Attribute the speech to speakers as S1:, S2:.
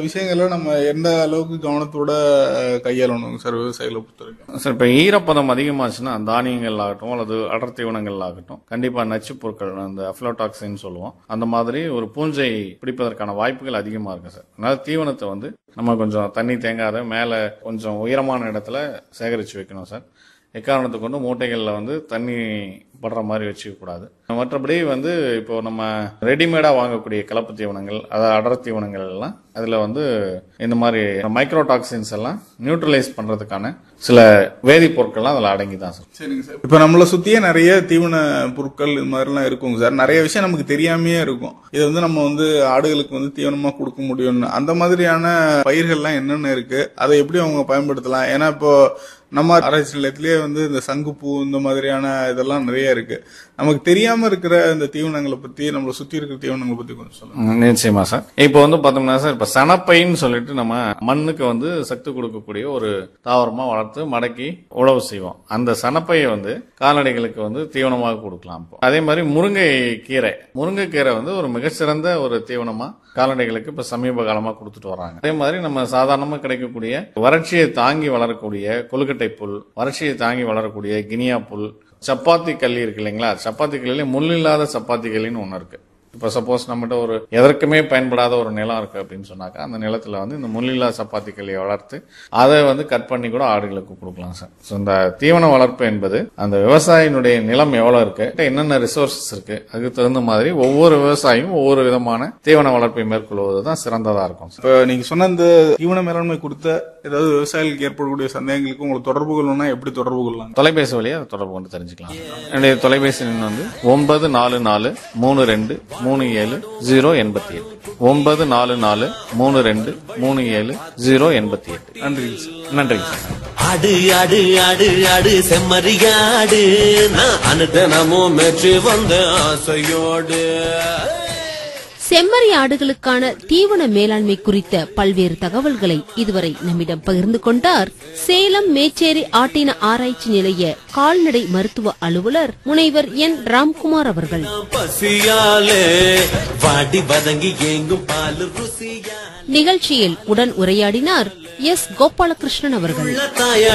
S1: விஷயங்களை நம்ம எந்த அளவுக்கு கவனத்தோட அஹ், கையாளணும் சார் விவசாயிகளை பொறுத்த வரைக்கும்
S2: சார் இப்போ ஈரப்பதம் அதிகமாச்சுன்னா தானியங்கள் ஆகட்டும் அல்லது அடர் தீவனங்கள் ஆகட்டும் கண்டிப்பா நச்சுப் பொருட்கள் அந்த அஃப்ளோடாக்சின் சொல்லுவோம் அந்த மாதிரி ஒரு பூஞ்சை பிடிப்பதற்கான வாய்ப்புகள் அதிகமா இருக்கு சார் அதனால தீவனத்தை வந்து நம்ம கொஞ்சம் தண்ணி தேங்காத மேலே கொஞ்சம் உயரமான இடத்துல சேகரித்து வைக்கணும் சார் எக்காரணத்தை கொண்டு மூட்டைகளில் வந்து தண்ணி படுற மாதிரி வச்சுக்க கூடாது மற்றபடி வந்து இப்போ நம்ம ரெடிமேடாக வாங்கக்கூடிய கலப்பு தீவனங்கள் அதாவது அடர் தீவனங்கள் எல்லாம் அதில் வந்து இந்த மாதிரி மைக்ரோடாக்சின்ஸ் எல்லாம் நியூட்ரலைஸ் பண்ணுறதுக்கான சில வேதிப்பொருட்கள்லாம் அதில் அடங்கி தான் சார்
S1: சரிங்க சார் இப்ப நம்மள சுத்தியே நிறைய தீவன பொருட்கள் இது மாதிரிலாம் இருக்குங்க சார் நிறைய விஷயம் நமக்கு தெரியாமையே இருக்கும் இது வந்து நம்ம வந்து ஆடுகளுக்கு வந்து தீவனமா கொடுக்க முடியும்னு அந்த மாதிரியான பயிர்கள்லாம் என்னென்ன இருக்கு அதை எப்படி அவங்க பயன்படுத்தலாம் ஏன்னா இப்போ நம்ம ஆராய்ச்சி நிலையத்திலேயே வந்து இந்த சங்குப்பூ இந்த மாதிரியான இதெல்லாம் நிறைய இருக்கு நமக்கு தெரியாம இருக்கிற இந்த தீவனங்களை பத்தி நம்மளை சுத்தி இருக்கிற தீவனங்களை பத்தி கொஞ்சம் சொல்லுங்க
S2: ம், நிச்சயமா சார் இப்போ வந்து பார்த்தோம்னா சார் இப்போ சனப்பைன்னு சொல்லிட்டு நம்ம மண்ணுக்கு வந்து சத்து கொடுக்கக்கூடிய ஒரு தாவரமா வளர்த்து மடக்கி உழவு செய்வோம் அந்த சனப்பையை வந்து கால்நடைகளுக்கு வந்து தீவனமாக கொடுக்கலாம் இப்போ அதே மாதிரி முருங்கை கீரை முருங்கைக்கீரை வந்து ஒரு மிகச்சிறந்த ஒரு தீவனமா கால்நடைகளுக்கு இப்ப சமீப காலமா கொடுத்துட்டு வராங்க அதே மாதிரி நம்ம சாதாரணமா கிடைக்கக்கூடிய வறட்சியை தாங்கி வளரக்கூடிய கொழுக்கட்டை புல் வறட்சியை தாங்கி வளரக்கூடிய கினியா புல் சப்பாத்தி கல்லி இருக்கு இல்லைங்களா சப்பாத்தி கல்லில முள் இல்லாத சப்பாத்தி கல்லின்னு ஒன்று இருக்கு இப்போ சப்போஸ் நம்மகிட்ட ஒரு எதற்குமே பயன்படாத ஒரு நிலம் இருக்கு அப்படின்னு சொன்னாக்கா அந்த நிலத்துல வந்து இந்த முள்ளில்லா சப்பாத்தி கல்லியை வளர்த்து அதை வந்து கட் பண்ணி கூட ஆடுகளுக்கு கொடுக்கலாம் சார் ஸோ இந்த தீவன வளர்ப்பு என்பது அந்த விவசாயினுடைய நிலம் எவ்வளவு இருக்கு என்னென்ன ரிசோர்சஸ் இருக்கு அதுக்கு தகுந்த மாதிரி ஒவ்வொரு விவசாயியும் ஒவ்வொரு விதமான தீவன வளர்ப்பை மேற்கொள்வது தான் சிறந்ததா இருக்கும் சார்
S1: இப்ப நீங்க சொன்ன இந்த தீவன மேலாண்மை கொடுத்த ஏதாவது விவசாயிகளுக்கு ஏற்படக்கூடிய சந்தேகங்களுக்கு உங்களுக்கு தொடர்பு கொள்ளணும்னா எப்படி தொடர்பு கொள்ளலாம்
S2: தொலைபேசி வழியா தொடர்பு கொண்டு தெரிஞ்சுக்கலாம் என்னுடைய தொலைபேசி எண் வந்து ஒன்பது நாலு நாலு மூணு ரெண்டு மூணு ஏழு ஜீரோ எண்பத்தி எட்டு ஒன்பது நாலு நாலு மூணு ரெண்டு மூணு ஏழு ஜீரோ எண்பத்தி எட்டு
S1: நன்றிங்க சார்
S2: நன்றிங்க சார்
S3: ஆடு ஆடு ஆடு ஆடு செம்மறியாடு நான் அனுதினமும் மெச்சு வந்த ஆசையோடு
S4: செம்மறி ஆடுகளுக்கான தீவன மேலாண்மை குறித்த பல்வேறு தகவல்களை இதுவரை நம்மிடம் பகிர்ந்து கொண்டார் சேலம் மேச்சேரி ஆட்டின ஆராய்ச்சி நிலைய கால்நடை மருத்துவ அலுவலர் முனைவர் என் ராம்குமார் அவர்கள்
S3: பசியாலே வாடி வதங்கி எங்கும் பால் ருசியா
S4: நிகழ்ச்சியில் உடன் உரையாடினார் எஸ் கோபாலகிருஷ்ணன் அவர்கள்
S3: தாய